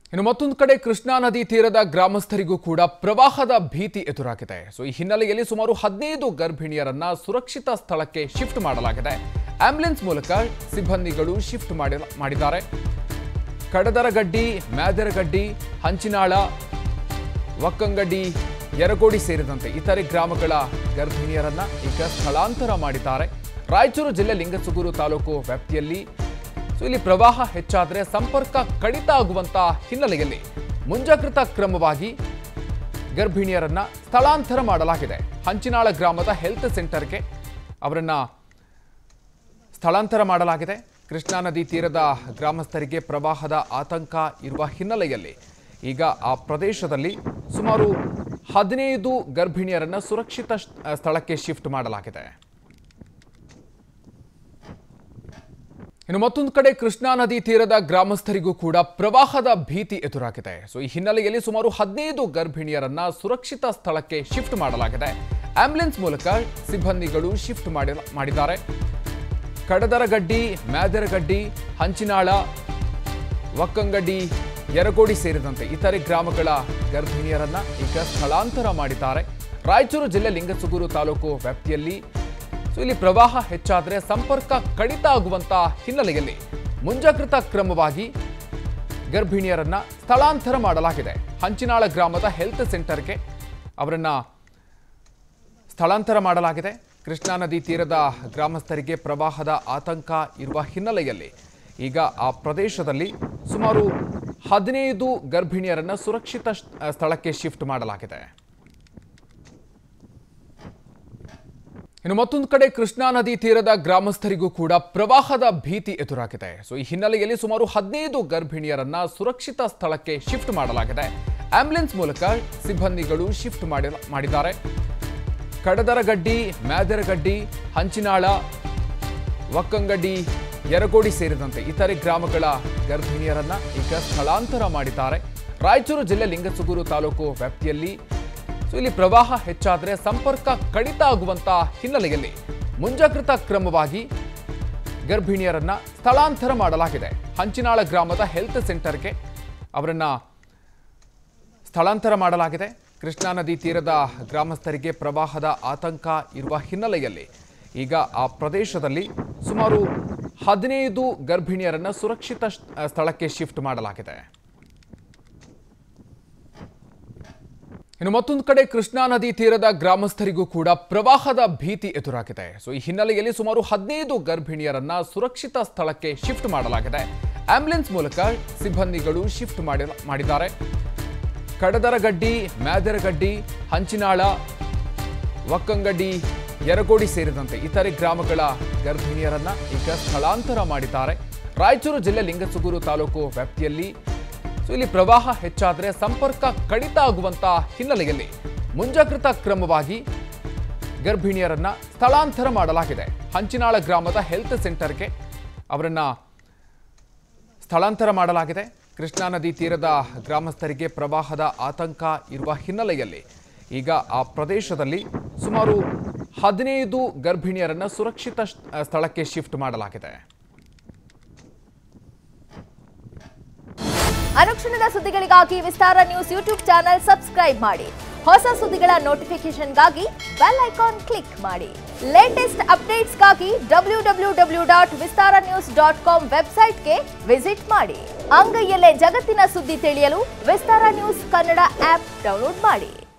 ಇನ್ನು ಮತ್ತೊಂದು ಕಡೆ ಕೃಷ್ಣಾ ನದಿ ತೀರದ ಗ್ರಾಮಸ್ಥರಿಗೂ ಕೂಡ ಪ್ರವಾಹದ ಭೀತಿ ಎದುರಾಗಿದೆ ಸೊ ಈ ಹಿನ್ನೆಲೆಯಲ್ಲಿ ಸುಮಾರು ಹದಿನೈದು ಗರ್ಭಿಣಿಯರನ್ನ ಸುರಕ್ಷಿತ ಸ್ಥಳಕ್ಕೆ ಶಿಫ್ಟ್ ಮಾಡಲಾಗಿದೆ ಆಂಬ್ಯುಲೆನ್ಸ್ ಮೂಲಕ ಸಿಬ್ಬಂದಿಗಳು ಶಿಫ್ಟ್ ಮಾಡಿ ಮಾಡಿದ್ದಾರೆ ಕಡದರಗಡ್ಡಿ ಮ್ಯಾದರಗಡ್ಡಿ ಹಂಚಿನಾಳ ಒಕ್ಕಂಗಡಿ ಯರಗೋಡಿ ಸೇರಿದಂತೆ ಇತರೆ ಗ್ರಾಮಗಳ ಗರ್ಭಿಣಿಯರನ್ನ ಈಗ ಸ್ಥಳಾಂತರ ಮಾಡಿದ್ದಾರೆ ರಾಯಚೂರು ಜಿಲ್ಲೆ ಲಿಂಗಸುಗೂರು ತಾಲೂಕು ವ್ಯಾಪ್ತಿಯಲ್ಲಿ ಸೊ ಇಲ್ಲಿ ಪ್ರವಾಹ ಹೆಚ್ಚಾದರೆ ಸಂಪರ್ಕ ಕಡಿತ ಆಗುವಂತ ಹಿನ್ನೆಲೆಯಲ್ಲಿ ಮುಂಜಾಗ್ರತಾ ಕ್ರಮವಾಗಿ ಗರ್ಭಿಣಿಯರನ್ನ ಸ್ಥಳಾಂತರ ಮಾಡಲಾಗಿದೆ ಹಂಚಿನಾಳ ಗ್ರಾಮದ ಹೆಲ್ತ್ ಸೆಂಟರ್ಗೆ ಅವರನ್ನ ಸ್ಥಳಾಂತರ ಮಾಡಲಾಗಿದೆ ಕೃಷ್ಣಾ ನದಿ ತೀರದ ಗ್ರಾಮಸ್ಥರಿಗೆ ಪ್ರವಾಹದ ಆತಂಕ ಇರುವ ಹಿನ್ನೆಲೆಯಲ್ಲಿ ಈಗ ಆ ಪ್ರದೇಶದಲ್ಲಿ ಸುಮಾರು ಹದಿನೈದು ಗರ್ಭಿಣಿಯರನ್ನ ಸುರಕ್ಷಿತ ಶ- ಸ್ಥಳಕ್ಕೆ ಶಿಫ್ಟ್ ಮಾಡಲಾಗಿದೆ ಇನ್ನು ಮತ್ತೊಂದು ಕಡೆ ಕೃಷ್ಣಾ ನದಿ ತೀರದ ಗ್ರಾಮಸ್ಥರಿಗೂ ಕೂಡ ಪ್ರವಾಹದ ಭೀತಿ ಎದುರಾಗಿದೆ ಸೊ ಈ ಹಿನ್ನೆಲೆಯಲ್ಲಿ ಸುಮಾರು ಹದಿನೈದು ಗರ್ಭಿಣಿಯರನ್ನ ಸುರಕ್ಷಿತ ಸ್ಥಳಕ್ಕೆ ಶಿಫ್ಟ್ ಮಾಡಲಾಗಿದೆ ಆಂಬ್ಯುಲೆನ್ಸ್ ಮೂಲಕ ಸಿಬ್ಬಂದಿಗಳು ಶಿಫ್ಟ್ ಮಾಡಿ ಮಾಡಿದ್ದಾರೆ ಕಡದರಗಡ್ಡಿ ಮ್ಯಾದರಗಡ್ಡಿ ಹಂಚಿನಾಳ ಒಕ್ಕಂಗಡಿ ಯರಗೋಡಿ ಸೇರಿದಂತೆ ಇತರೆ ಗ್ರಾಮಗಳ ಗರ್ಭಿಣಿಯರನ್ನ ಈಗ ಸ್ಥಳಾಂತರ ಮಾಡಿದ್ದಾರೆ ರಾಯಚೂರು ಜಿಲ್ಲೆ ಲಿಂಗಸುಗೂರು ತಾಲೂಕು ವ್ಯಾಪ್ತಿಯಲ್ಲಿ ಸೊ ಇಲ್ಲಿ ಪ್ರವಾಹ ಹೆಚ್ಚಾದರೆ ಸಂಪರ್ಕ ಕಡಿತ ಆಗುವಂತ ಹಿನ್ನೆಲೆಯಲ್ಲಿ ಮುಂಜಾಗ್ರತಾ ಕ್ರಮವಾಗಿ ಗರ್ಭಿಣಿಯರನ್ನ ಸ್ಥಳಾಂತರ ಮಾಡಲಾಗಿದೆ ಹಂಚಿನಾಳ ಗ್ರಾಮದ ಹೆಲ್ತ್ ಸೆಂಟರ್ಗೆ ಅವರನ್ನ ಸ್ಥಳಾಂತರ ಮಾಡಲಾಗಿದೆ ಕೃಷ್ಣಾ ನದಿ ತೀರದ ಗ್ರಾಮಸ್ಥರಿಗೆ ಪ್ರವಾಹದ ಆತಂಕ ಇರುವ ಹಿನ್ನೆಲೆಯಲ್ಲಿ ಈಗ ಆ ಪ್ರದೇಶದಲ್ಲಿ ಸುಮಾರು ಹದಿನೈದು ಗರ್ಭಿಣಿಯರನ್ನ ಸುರಕ್ಷಿತ ಶ- ಸ್ಥಳಕ್ಕೆ ಶಿಫ್ಟ್ ಮಾಡಲಾಗಿದೆ ಇನ್ನು ಮತ್ತೊಂದು ಕಡೆ ಕೃಷ್ಣಾ ನದಿ ತೀರದ ಗ್ರಾಮಸ್ಥರಿಗೂ ಕೂಡ ಪ್ರವಾಹದ ಭೀತಿ ಎದುರಾಗಿದೆ ಸೊ ಈ ಹಿನ್ನೆಲೆಯಲ್ಲಿ ಸುಮಾರು ಹದಿನೈದು ಗರ್ಭಿಣಿಯರನ್ನ ಸುರಕ್ಷಿತ ಸ್ಥಳಕ್ಕೆ ಶಿಫ್ಟ್ ಮಾಡಲಾಗಿದೆ ಆಂಬ್ಯುಲೆನ್ಸ್ ಮೂಲಕ ಸಿಬ್ಬಂದಿಗಳು ಶಿಫ್ಟ್ ಮಾಡಿ ಮಾಡಿದ್ದಾರೆ ಕಡದರಗಡ್ಡಿ ಮ್ಯಾದರಗಡ್ಡಿ ಹಂಚಿನಾಳ ಒಕ್ಕಂಗಡಿ ಯರಗೋಡಿ ಸೇರಿದಂತೆ ಇತರೆ ಗ್ರಾಮಗಳ ಗರ್ಭಿಣಿಯರನ್ನ ಈಗ ಸ್ಥಳಾಂತರ ಮಾಡಿದ್ದಾರೆ ರಾಯಚೂರು ಜಿಲ್ಲೆ ಲಿಂಗಸುಗೂರು ತಾಲೂಕು ವ್ಯಾಪ್ತಿಯಲ್ಲಿ ಸೊ ಇಲ್ಲಿ ಪ್ರವಾಹ ಹೆಚ್ಚಾದರೆ ಸಂಪರ್ಕ ಕಡಿತ ಆಗುವಂತ ಹಿನ್ನೆಲೆಯಲ್ಲಿ ಮುಂಜಾಗ್ರತಾ ಕ್ರಮವಾಗಿ ಗರ್ಭಿಣಿಯರನ್ನ ಸ್ಥಳಾಂತರ ಮಾಡಲಾಗಿದೆ ಹಂಚಿನಾಳ ಗ್ರಾಮದ ಹೆಲ್ತ್ ಸೆಂಟರ್ಗೆ ಅವರನ್ನ ಸ್ಥಳಾಂತರ ಮಾಡಲಾಗಿದೆ ಕೃಷ್ಣಾ ನದಿ ತೀರದ ಗ್ರಾಮಸ್ಥರಿಗೆ ಪ್ರವಾಹದ ಆತಂಕ ಇರುವ ಹಿನ್ನೆಲೆಯಲ್ಲಿ ಈಗ ಆ ಪ್ರದೇಶದಲ್ಲಿ ಸುಮಾರು ಹದಿನೈದು ಗರ್ಭಿಣಿಯರನ್ನ ಸುರಕ್ಷಿತ ಶ- ಸ್ಥಳಕ್ಕೆ ಶಿಫ್ಟ್ ಮಾಡಲಾಗಿದೆ ಇನ್ನು ಮತ್ತೊಂದು ಕಡೆ ಕೃಷ್ಣಾ ನದಿ ತೀರದ ಗ್ರಾಮಸ್ಥರಿಗೂ ಕೂಡ ಪ್ರವಾಹದ ಭೀತಿ ಎದುರಾಗಿದೆ ಸೊ ಈ ಹಿನ್ನೆಲೆಯಲ್ಲಿ ಸುಮಾರು ಹದಿನೈದು ಗರ್ಭಿಣಿಯರನ್ನ ಸುರಕ್ಷಿತ ಸ್ಥಳಕ್ಕೆ ಶಿಫ್ಟ್ ಮಾಡಲಾಗಿದೆ ಆಂಬ್ಯುಲೆನ್ಸ್ ಮೂಲಕ ಸಿಬ್ಬಂದಿಗಳು ಶಿಫ್ಟ್ ಮಾಡಿ ಮಾಡಿದ್ದಾರೆ ಕಡದರಗಡ್ಡಿ ಮ್ಯಾದರಗಡ್ಡಿ ಹಂಚಿನಾಳ ಒಕ್ಕಂಗಡಿ ಯರಗೋಡಿ ಸೇರಿದಂತೆ ಇತರೆ ಗ್ರಾಮಗಳ ಗರ್ಭಿಣಿಯರನ್ನ ಈಗ ಸ್ಥಳಾಂತರ ಮಾಡಿದ್ದಾರೆ ರಾಯಚೂರು ಜಿಲ್ಲೆ ಲಿಂಗಸುಗೂರು ತಾಲೂಕು ವ್ಯಾಪ್ತಿಯಲ್ಲಿ ಸೊ ಇಲ್ಲಿ ಪ್ರವಾಹ ಹೆಚ್ಚಾದರೆ ಸಂಪರ್ಕ ಕಡಿತ ಆಗುವಂತ ಹಿನ್ನೆಲೆಯಲ್ಲಿ ಮುಂಜಾಗ್ರತಾ ಕ್ರಮವಾಗಿ ಗರ್ಭಿಣಿಯರನ್ನ ಸ್ಥಳಾಂತರ ಮಾಡಲಾಗಿದೆ ಹಂಚಿನಾಳ ಗ್ರಾಮದ ಹೆಲ್ತ್ ಸೆಂಟರ್ಗೆ ಅವರನ್ನ ಸ್ಥಳಾಂತರ ಮಾಡಲಾಗಿದೆ ಕೃಷ್ಣಾ ನದಿ ತೀರದ ಗ್ರಾಮಸ್ಥರಿಗೆ ಪ್ರವಾಹದ ಆತಂಕ ಇರುವ ಹಿನ್ನೆಲೆಯಲ್ಲಿ ಈಗ ಆ ಪ್ರದೇಶದಲ್ಲಿ ಸುಮಾರು ಹದಿನೈದು ಗರ್ಭಿಣಿಯರನ್ನ ಸುರಕ್ಷಿತ ಶ- ಸ್ಥಳಕ್ಕೆ ಶಿಫ್ಟ್ ಮಾಡಲಾಗಿದೆ ಅನುಕ್ಷಣದ ಸುದ್ದಿಗಳಿಗಾಗಿ Vistara news YouTube channel subscribe ಮಾಡಿ ಹೊಸ ಸುದ್ದಿಗಳ ನೋಟಿಫಿಕೇಶನ್ಗಾಗಿ ಬೆಲ್ ಐಕಾನ್ ಕ್ಲಿಕ್ ಮಾಡಿ ಲೇಟೆಸ್ಟ್ ಅಪ್ಡೇಟ್ಸ್ಗಾಗಿ W W W dot Vistara news dot com ವೆಬ್ಸೈಟ್ಗೆ ವಿಸಿಟ್ ಮಾಡಿ ಅಂಗೈಯಲ್ಲೇ ಜಗತ್ತಿನ ಸುದ್ದಿ ತಿಳಿಯಲು Vistara news Kannada app download ಮಾಡಿ